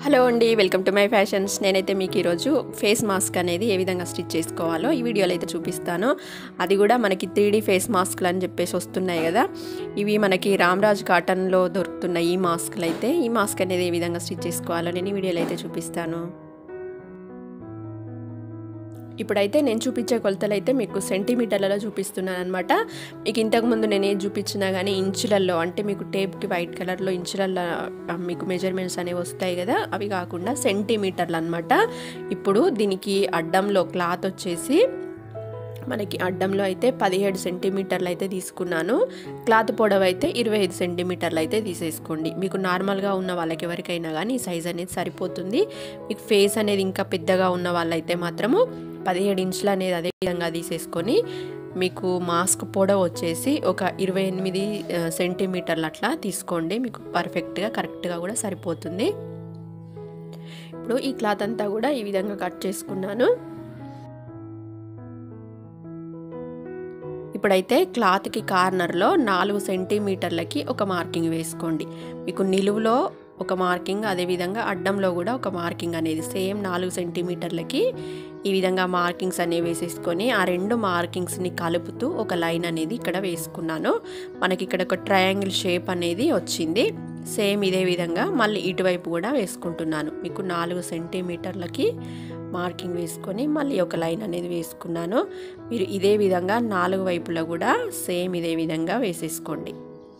hello అండి welcome to my fashions నేనైతే మీకు ఈరోజు ఫేస్ మాస్క్ అనేది ఏ విధంగా స్టిచ్ చేసుకోవాలో ఈ వీడియోలో అయితే చూపిస్తాను అది కూడా మనకి త్రీ ఫేస్ మాస్క్లు అని చెప్పేసి వస్తున్నాయి కదా ఇవి మనకి రామ్రాజ్ కాటన్లో దొరుకుతున్న ఈ మాస్క్లు అయితే ఈ మాస్క్ అనేది ఏ విధంగా స్టిచ్ చేసుకోవాలో నేను ఈ వీడియోలో అయితే చూపిస్తాను ఇప్పుడైతే నేను చూపించే కొలతలు అయితే మీకు సెంటీమీటర్లలో చూపిస్తున్నాను అనమాట మీకు ఇంతకుముందు నేను ఏది చూపించినా కానీ ఇంచులలో అంటే మీకు టేప్కి వైట్ కలర్లో ఇంచులలో మీకు మెజర్మెంట్స్ అనేవి వస్తాయి కదా అవి కాకుండా సెంటీమీటర్లు అనమాట ఇప్పుడు దీనికి అడ్డంలో క్లాత్ వచ్చేసి మనకి అడ్డంలో అయితే పదిహేడు సెంటీమీటర్లు అయితే తీసుకున్నాను క్లాత్ పొడవు అయితే ఇరవై ఐదు సెంటీమీటర్లు అయితే తీసేసుకోండి మీకు నార్మల్గా ఉన్న వాళ్ళకి ఎవరికైనా కానీ ఈ సైజ్ అనేది సరిపోతుంది మీకు ఫేస్ అనేది ఇంకా పెద్దగా ఉన్న వాళ్ళైతే మాత్రము పదిహేడు ఇంచులు అనేది అదే విధంగా తీసేసుకొని మీకు మాస్క్ పొడవు వచ్చేసి ఒక ఇరవై ఎనిమిది సెంటీమీటర్లు అట్లా తీసుకోండి మీకు పర్ఫెక్ట్గా కరెక్ట్గా కూడా సరిపోతుంది ఇప్పుడు ఈ క్లాత్ అంతా కూడా ఈ విధంగా కట్ చేసుకున్నాను ఇప్పుడైతే క్లాత్కి కార్నర్లో నాలుగు సెంటీమీటర్లకి ఒక మార్కింగ్ వేసుకోండి మీకు నిలువులో ఒక మార్కింగ్ అదేవిధంగా అడ్డంలో కూడా ఒక మార్కింగ్ అనేది సేమ్ నాలుగు సెంటీమీటర్లకి ఈ విధంగా మార్కింగ్స్ అనేవి వేసేసుకొని ఆ రెండు మార్కింగ్స్ని కలుపుతూ ఒక లైన్ అనేది ఇక్కడ వేసుకున్నాను మనకి ఇక్కడ ఒక ట్రయాంగిల్ షేప్ అనేది వచ్చింది సేమ్ ఇదే విధంగా మళ్ళీ ఇటువైపు కూడా వేసుకుంటున్నాను మీకు నాలుగు సెంటీమీటర్లకి మార్కింగ్ వేసుకొని మళ్ళీ ఒక లైన్ అనేది వేసుకున్నాను మీరు ఇదే విధంగా నాలుగు వైపులా కూడా సేమ్ ఇదే విధంగా వేసేసుకోండి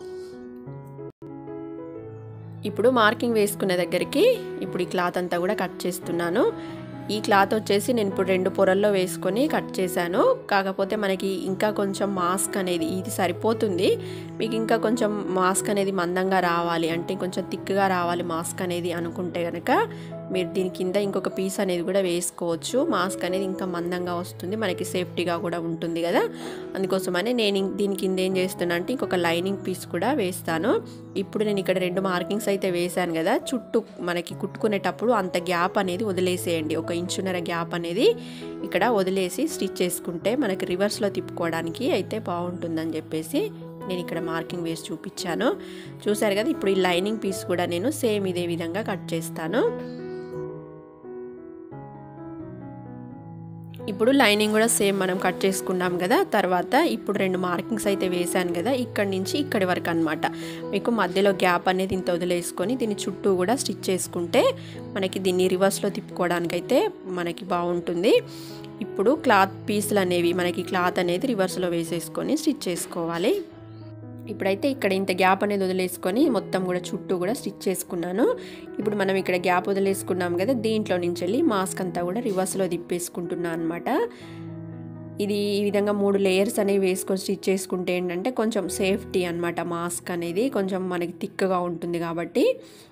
ఇప్పుడు మార్కింగ్ వేసుకున్న దగ్గరికి ఇప్పుడు ఈ క్లాత్ అంతా కూడా కట్ చేస్తున్నాను ఈ క్లాత్ వచ్చేసి నేను ఇప్పుడు రెండు పొరల్లో వేసుకొని కట్ చేశాను కాకపోతే మనకి ఇంకా కొంచెం మాస్క్ అనేది ఇది సరిపోతుంది మీకు ఇంకా కొంచెం మాస్క్ అనేది మందంగా రావాలి అంటే కొంచెం థిక్గా రావాలి మాస్క్ అనేది అనుకుంటే కనుక మీరు దీని కింద ఇంకొక పీస్ అనేది కూడా వేసుకోవచ్చు మాస్క్ అనేది ఇంకా మందంగా వస్తుంది మనకి సేఫ్టీగా కూడా ఉంటుంది కదా అందుకోసమని నేను దీని కింద ఏం చేస్తున్నా అంటే ఇంకొక లైనింగ్ పీస్ కూడా వేస్తాను ఇప్పుడు నేను ఇక్కడ రెండు మార్కింగ్స్ అయితే వేశాను కదా చుట్టూ మనకి కుట్టుకునేటప్పుడు అంత గ్యాప్ అనేది వదిలేసేయండి ఒక ఇంచున్నర గ్యాప్ అనేది ఇక్కడ వదిలేసి స్టిచ్ చేసుకుంటే మనకి రివర్స్లో తిప్పుకోవడానికి అయితే బాగుంటుందని చెప్పేసి నేను ఇక్కడ మార్కింగ్ వేసి చూపించాను చూసారు కదా ఇప్పుడు ఈ లైనింగ్ పీస్ కూడా నేను సేమ్ ఇదే విధంగా కట్ చేస్తాను ఇప్పుడు లైనింగ్ కూడా సేమ్ మనం కట్ చేసుకున్నాం కదా తర్వాత ఇప్పుడు రెండు మార్కింగ్స్ అయితే వేసాను కదా ఇక్కడి నుంచి ఇక్కడి వరకు అనమాట మీకు మధ్యలో గ్యాప్ అనేది ఇంత వదిలేసుకొని దీని చుట్టూ కూడా స్టిచ్ చేసుకుంటే మనకి దీన్ని రివర్స్లో తిప్పుకోవడానికి అయితే మనకి బాగుంటుంది ఇప్పుడు క్లాత్ పీసులు అనేవి మనకి క్లాత్ అనేది రివర్స్లో వేసేసుకొని స్టిచ్ చేసుకోవాలి ఇప్పుడైతే ఇక్కడ ఇంత గ్యాప్ అనేది వదిలేసుకొని మొత్తం కూడా చుట్టూ కూడా స్టిచ్ చేసుకున్నాను ఇప్పుడు మనం ఇక్కడ గ్యాప్ వదిలేసుకున్నాం కదా దీంట్లో నుంచి వెళ్ళి మాస్క్ అంతా కూడా రివర్స్లో తిప్పేసుకుంటున్నాను అనమాట ఇది ఈ విధంగా మూడు లేయర్స్ అనేవి వేసుకొని స్టిచ్ చేసుకుంటే ఏంటంటే కొంచెం సేఫ్టీ అనమాట మాస్క్ అనేది కొంచెం మనకి థిక్గా ఉంటుంది కాబట్టి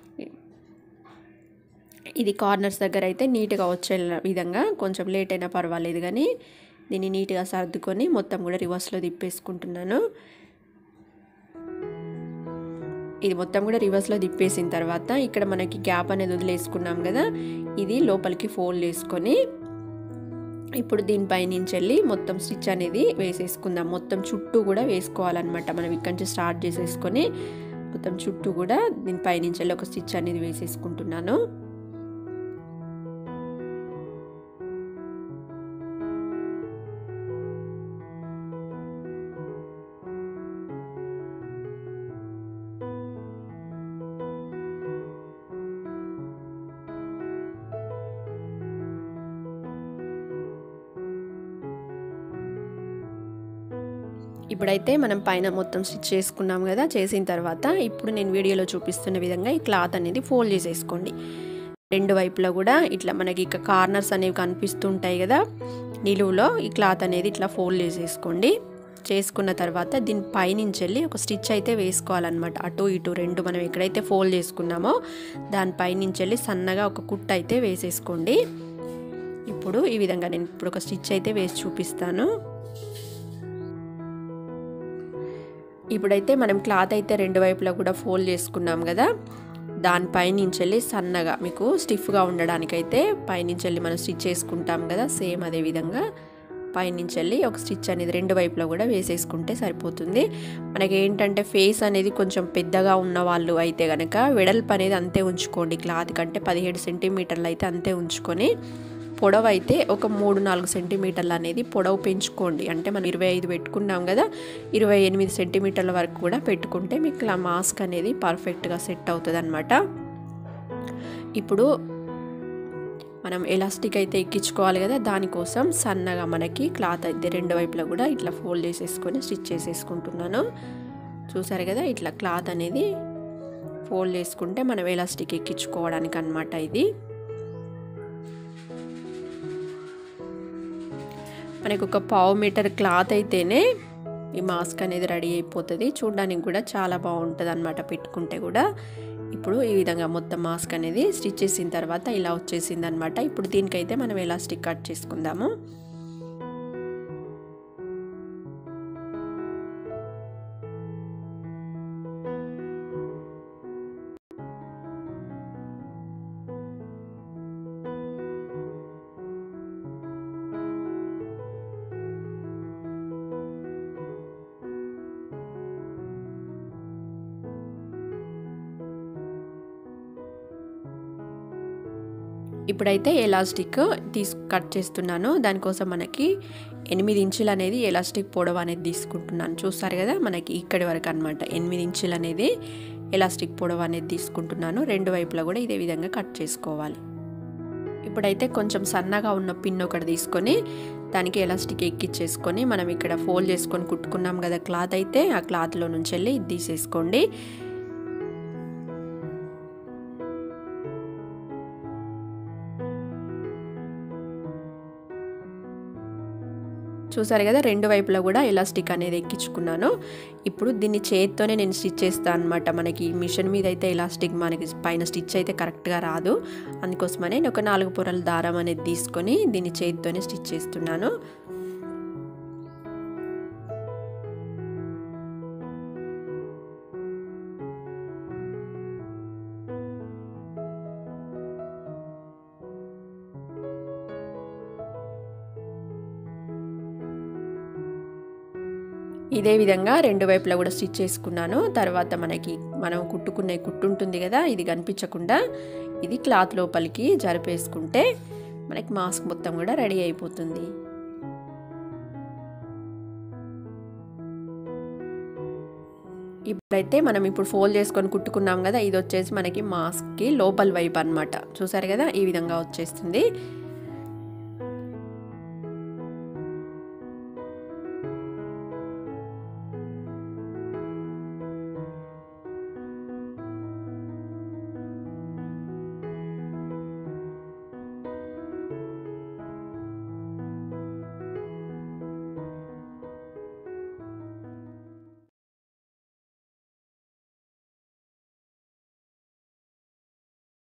ఇది కార్నర్స్ దగ్గర అయితే నీట్గా వచ్చే విధంగా కొంచెం లేట్ అయినా పర్వాలేదు కానీ దీన్ని నీట్గా సర్దుకొని మొత్తం కూడా రివర్స్లో తిప్పేసుకుంటున్నాను ఇది మొత్తం కూడా రివర్స్లో తిప్పేసిన తర్వాత ఇక్కడ మనకి గ్యాప్ అనేది వదిలేసుకున్నాం కదా ఇది లోపలికి ఫోల్డ్ చేసుకొని ఇప్పుడు దీనిపై నుంచి వెళ్ళి మొత్తం స్టిచ్ అనేది వేసేసుకుందాం మొత్తం చుట్టూ కూడా వేసుకోవాలన్నమాట మనం ఇక్కడి నుంచి స్టార్ట్ చేసేసుకొని మొత్తం చుట్టూ కూడా దీనిపై నుంచి వెళ్ళి ఒక స్టిచ్ అనేది వేసేసుకుంటున్నాను ఇప్పుడైతే మనం పైన మొత్తం స్టిచ్ చేసుకున్నాం కదా చేసిన తర్వాత ఇప్పుడు నేను వీడియోలో చూపిస్తున్న విధంగా ఈ క్లాత్ అనేది ఫోల్డ్ చేసేసుకోండి రెండు వైపులా కూడా ఇట్లా మనకి ఇక కార్నర్స్ అనేవి కనిపిస్తుంటాయి కదా నిలువులో ఈ క్లాత్ అనేది ఇట్లా ఫోల్డ్ చేసేసుకోండి చేసుకున్న తర్వాత దీని పైనుంచి వెళ్ళి ఒక స్టిచ్ అయితే వేసుకోవాలన్నమాట అటు ఇటు రెండు మనం ఎక్కడైతే ఫోల్డ్ చేసుకున్నామో దానిపైనుంచి వెళ్ళి సన్నగా ఒక కుట్ అయితే వేసేసుకోండి ఇప్పుడు ఈ విధంగా నేను ఇప్పుడు ఒక స్టిచ్ అయితే వేసి చూపిస్తాను ఇప్పుడైతే మనం క్లాత్ అయితే రెండు వైపులా కూడా ఫోల్డ్ చేసుకున్నాం కదా దానిపైనుంచి వెళ్ళి సన్నగా మీకు స్టిఫ్గా ఉండడానికైతే పైనుంచి వెళ్ళి మనం స్టిచ్ చేసుకుంటాం కదా సేమ్ అదే విధంగా పైనుంచి వెళ్ళి ఒక స్టిచ్ అనేది రెండు వైపులో కూడా వేసేసుకుంటే సరిపోతుంది మనకి ఏంటంటే ఫేస్ అనేది కొంచెం పెద్దగా ఉన్న వాళ్ళు అయితే కనుక వెడల్పు అనేది అంతే ఉంచుకోండి క్లాత్ కంటే పదిహేడు సెంటీమీటర్లు అయితే అంతే ఉంచుకొని పొడవు అయితే ఒక మూడు నాలుగు సెంటీమీటర్లు అనేది పొడవు పెంచుకోండి అంటే మనం ఇరవై ఐదు పెట్టుకున్నాం కదా ఇరవై ఎనిమిది సెంటీమీటర్ల వరకు కూడా పెట్టుకుంటే మీకు ఇలా మాస్క్ అనేది పర్ఫెక్ట్గా సెట్ అవుతుంది అనమాట ఇప్పుడు మనం ఎలాస్టిక్ అయితే ఎక్కించుకోవాలి కదా దానికోసం సన్నగా మనకి క్లాత్ అయితే రెండు వైపులా కూడా ఇట్లా ఫోల్డ్ చేసేసుకొని స్టిచ్ చేసేసుకుంటున్నాను చూసారు కదా ఇట్లా క్లాత్ అనేది ఫోల్డ్ చేసుకుంటే మనం ఎలాస్టిక్ ఎక్కించుకోవడానికి అనమాట ఇది మనకు ఒక పావు మీటర్ క్లాత్ అయితేనే ఈ మాస్క్ అనేది రెడీ అయిపోతుంది చూడడానికి కూడా చాలా బాగుంటుంది అనమాట పెట్టుకుంటే కూడా ఇప్పుడు ఈ విధంగా మొత్తం మాస్క్ అనేది స్టిచ్ చేసిన తర్వాత ఇలా వచ్చేసింది అనమాట ఇప్పుడు దీనికైతే మనం ఎలాస్టిక్ కట్ చేసుకుందాము ఇప్పుడైతే ఎలాస్టిక్ తీసు కట్ చేస్తున్నాను దానికోసం మనకి ఎనిమిది ఇంచులు అనేది ఎలాస్టిక్ పొడవు అనేది తీసుకుంటున్నాను చూస్తారు కదా మనకి ఇక్కడి వరకు అనమాట ఎనిమిది ఇంచులు అనేది ఎలాస్టిక్ పొడవు అనేది తీసుకుంటున్నాను రెండు వైపులా కూడా ఇదే విధంగా కట్ చేసుకోవాలి ఇప్పుడైతే కొంచెం సన్నగా ఉన్న పిన్ ఒకటి తీసుకొని దానికి ఎలాస్టిక్ ఎక్కిచ్చేసుకొని మనం ఇక్కడ ఫోల్డ్ చేసుకొని కుట్టుకున్నాం కదా క్లాత్ అయితే ఆ క్లాత్లో నుంచి వెళ్ళి ఇది తీసేసుకోండి చూసారు కదా రెండు వైపులా కూడా ఎలాస్టిక్ అనేది ఎక్కించుకున్నాను ఇప్పుడు దీన్ని చేతితోనే నేను స్టిచ్ చేస్తాను అనమాట మనకి మిషన్ మీద అయితే ఎలాస్టిక్ మనకి పైన స్టిచ్ అయితే కరెక్ట్గా రాదు అందుకోసమనే నేను ఒక నాలుగు పొరల దారం అనేది తీసుకొని దీన్ని చేతితోనే స్టిచ్ చేస్తున్నాను ఇదే విధంగా రెండు వైపులా కూడా స్టిచ్ చేసుకున్నాను తర్వాత మనకి మనం కుట్టుకునే కుట్టు ఉంటుంది కదా ఇది కనిపించకుండా ఇది క్లాత్ లోపలికి జరిపేసుకుంటే మనకి మాస్క్ మొత్తం కూడా రెడీ అయిపోతుంది ఇప్పుడైతే మనం ఇప్పుడు ఫోల్డ్ చేసుకొని కుట్టుకున్నాం కదా ఇది వచ్చేసి మనకి మాస్క్కి లోపల వైపు అనమాట చూసారు కదా ఈ విధంగా వచ్చేస్తుంది